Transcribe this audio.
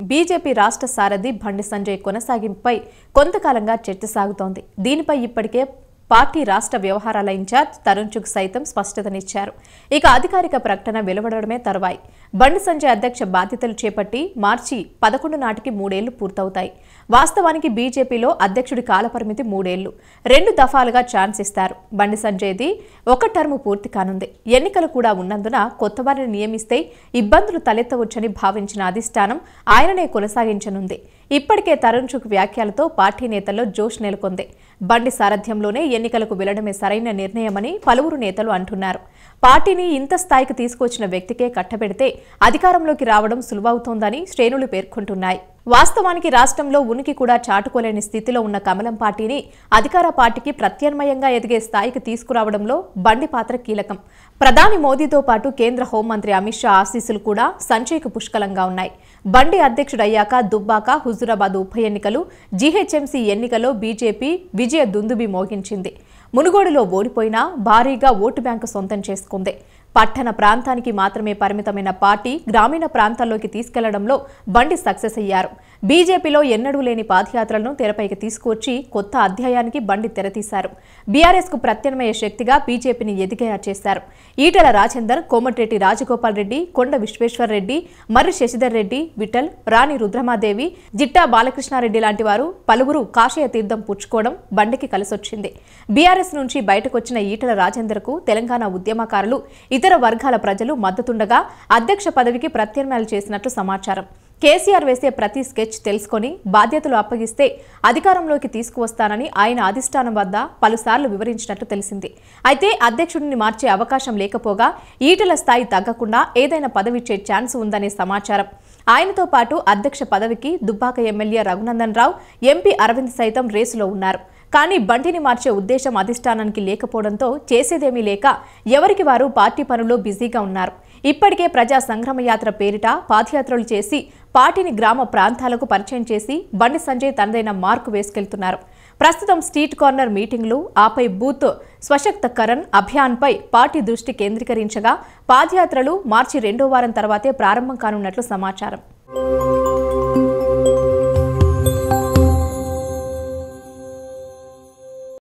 BJP రాష్ట్ర సారథి బండి సంజయ్ కొనసాగింపుపై కొంతకాలంగా చర్చ సాగుతోంది దీనిపై ఇప్పటికే పార్టీ రాష్ట్ర వ్యవహారాల ఇన్ఛార్జ్ తరుణ్ చుగ్ సైతం స్పష్టతనిచ్చారు ఇక అధికారిక ప్రకటన వెలువడడమే తరువాయి బండి సంజయ్ అధ్యక్ష బాధ్యతలు చేపట్టి మార్చి పదకొండు నాటికి మూడేళ్లు పూర్తవుతాయి వాస్తవానికి బీజేపీలో అధ్యక్షుడి కాలపరిమితి మూడేళ్లు రెండు దఫాలుగా ఛాన్స్ ఇస్తారు బండి సంజయ్ది ఒక టర్మ్ పూర్తి కానుంది ఎన్నికలు కూడా ఉన్నందున కొత్త వారిని నియమిస్తే ఇబ్బందులు తలెత్తవచ్చని భావించిన అధిష్టానం ఆయననే కొనసాగించనుంది ఇప్పటికే తరుణ్ చుక్ వ్యాఖ్యలతో పార్టీ నేతల్లో జోష్ నెలకొంది బండి సారథ్యంలోనే ఎన్నికలకు వెళ్లడమే సరైన నిర్ణయమని పలువురు నేతలు అంటున్నారు పార్టీని ఇంత స్థాయికి తీసుకొచ్చిన వ్యక్తికే కట్టబెడితే అధికారంలోకి రావడం సులువవుతోందని శ్రేణులు పేర్కొంటున్నాయి వాస్తవానికి రాష్ట్రంలో ఉనికి కూడా చాటుకోలేని స్థితిలో ఉన్న కమలం పార్టీని అధికార పార్టీకి ప్రత్యామ్నాయంగా ఎదిగే స్థాయికి తీసుకురావడంలో బండి పాత్ర కీలకం ప్రధాని మోదీతో పాటు కేంద్ర హోంమంత్రి అమిత్ షా ఆశీస్సులు కూడా సంచయ్కు పుష్కలంగా ఉన్నాయి బండి అధ్యక్షుడయ్యాక దుబ్బాక హుజురాబాద్ ఉప ఎన్నికలు జీహెచ్ఎంసీ ఎన్నికలో బీజేపీ విజయ దుందుబి మోగించింది మునుగోడులో ఓడిపోయినా భారీగా ఓటు బ్యాంకు సొంతం చేసుకుంది పట్టణ ప్రాంతానికి మాత్రమే పరిమితమైన పార్టీ గ్రామీణ ప్రాంతాల్లోకి తీసుకెళ్లడంలో బండి సక్సెస్ అయ్యారు బీజేపీలో ఎన్నడూ లేని పాదయాత్రలను తెరపైకి తీసుకువచ్చి కొత్త అధ్యాయానికి బండి తెరతీశారు బీఆర్ఎస్ కు ప్రత్యామ్నాయ శక్తిగా బీజేపీని ఎదిగేలా చేశారు ఈటల రాజేందర్ కోమటిరెడ్డి రాజగోపాల్ రెడ్డి కొండ విశ్వేశ్వర్ రెడ్డి మర్రి శశిధర్ రెడ్డి విఠల్ రాణి రుద్రమాదేవి జిట్టా బాలకృష్ణారెడ్డి లాంటి వారు పలువురు కాషాయ తీర్థం పుచ్చుకోవడం బండికి కలిసొచ్చింది బీఆర్ఎస్ నుంచి బయటకొచ్చిన ఈటల రాజేందర్కు తెలంగాణ ఉద్యమకారులు ఇతర వర్గాల ప్రజలు మద్దతుండగా అధ్యక్ష పదవికి ప్రత్యామ్నాయాలు చేసినట్లు సమాచారం కేసీఆర్ వేసే ప్రతి స్కెచ్ తెలుసుకొని బాధ్యతలు అప్పగిస్తే అధికారంలోకి తీసుకువస్తానని ఆయన అధిష్టానం వద్ద పలుసార్లు వివరించినట్లు తెలిసింది అయితే అధ్యక్షుడిని మార్చే అవకాశం లేకపోగా ఈటల స్థాయి తగ్గకుండా ఏదైనా పదవిచ్చే ఛాన్స్ ఉందనే సమాచారం ఆయనతో పాటు అధ్యక్ష పదవికి దుబ్బాక ఎమ్మెల్యే రఘునందన్ రావు ఎంపీ అరవింద్ సైతం రేసులో ఉన్నారు కానీ బండిని మార్చే ఉద్దేశం అధిష్టానానికి లేకపోవడంతో చేసేదేమీ లేక ఎవరికి వారు పార్టీ పనుల్లో బిజీగా ఉన్నారు ఇప్పటికే ప్రజా సంగ్రామ యాత్ర పేరిట పాదయాత్రలు చేసి పార్టీని గ్రామ ప్రాంతాలకు పరిచయం చేసి బండి సంజయ్ తనదైన మార్కు వేసుకెళ్తున్నారు ప్రస్తుతం స్ట్రీట్ కార్నర్ మీటింగ్లు ఆపై బూత్ స్వశక్తకరణ్ అభియాన్పై పార్టీ దృష్టి కేంద్రీకరించగా పాదయాత్రలు మార్చి రెండో వారం తర్వాతే ప్రారంభం కానున్నట్లు సమాచారం